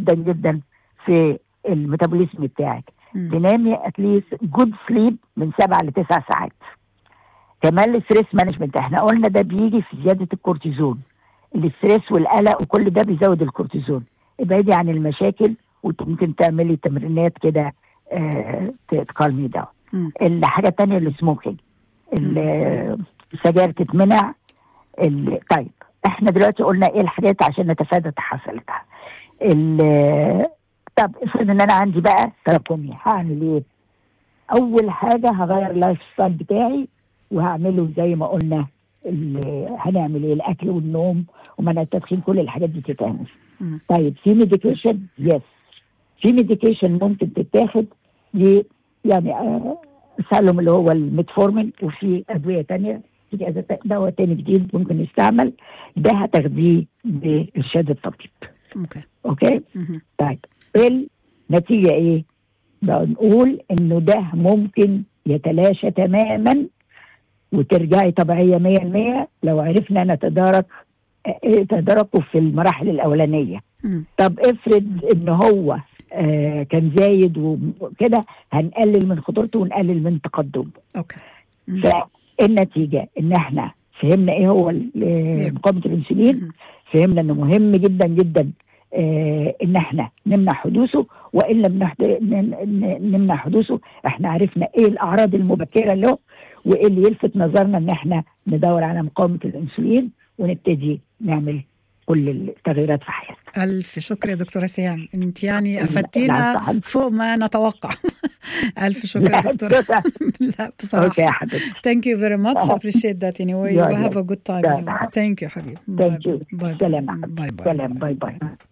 جدا جدا في الميتابوليزم بتاعك مم. تنامي اتليست جود سليب من سبع لتسع ساعات كمان الستريس مانجمنت احنا قلنا ده بيجي في زياده الكورتيزون الاستريس والقلق وكل ده بيزود الكورتيزون ابعدي عن المشاكل وممكن تعملي تمرينات كده آه تقالمي ده مم. الحاجه الثانيه السموكينج ال- السجاير تتمنع ال- طيب احنا دلوقتي قلنا ايه الحاجات عشان نتفادى تحصلتها ال- طب افرض ان انا عندي بقى تراكمي هعمل ايه؟ اول حاجه هغير اللايف ستايل بتاعي وهعمله زي ما قلنا ال- هنعمل ايه الاكل والنوم ومنع التدخين كل الحاجات دي تتعمل مم. طيب في ميديكيشن يس في ميديكيشن ممكن تتاخد ل يعني آه، سالم اللي هو الميتفورمين وفي ادويه تانية في كذا ت- دواء تاني جديد ممكن يستعمل ده هتاخديه بارشاد الطبيب اوكي اوكي مهم. طيب النتيجه ايه؟ بنقول انه ده ممكن يتلاشى تماما وترجعي طبيعيه 100% لو عرفنا نتدارك آه، تداركه في المراحل الاولانيه مم. طب افرض ان هو آه كان زايد وكده هنقلل من خطورته ونقلل من تقدمه اوكي مم. فالنتيجه ان احنا فهمنا ايه هو ال- آه، مقاومه الانسولين مم. فهمنا انه مهم جدا جدا آه ان احنا نمنع حدوثه وان لم نحد- ن- ن- نمنع حدوثه احنا عرفنا ايه الاعراض المبكره له وايه اللي يلفت نظرنا ان احنا ندور على مقاومه الانسولين ونبتدي نعمل كل التغييرات في حياتنا ألف شكر يا دكتورة سيام أنت يعني لا، أفدتينا طبعاً. فوق ما نتوقع ألف شكر يا لا، دكتورة شكراً. لا اوكي بصراحة يا حبيبتي Thank you very much. Appreciate that anyway. Yeah, We have yeah. a good time. Yeah. Thank you, حبيبي. Thank you. Bye. سلام Bye. Bye. سلام باي باي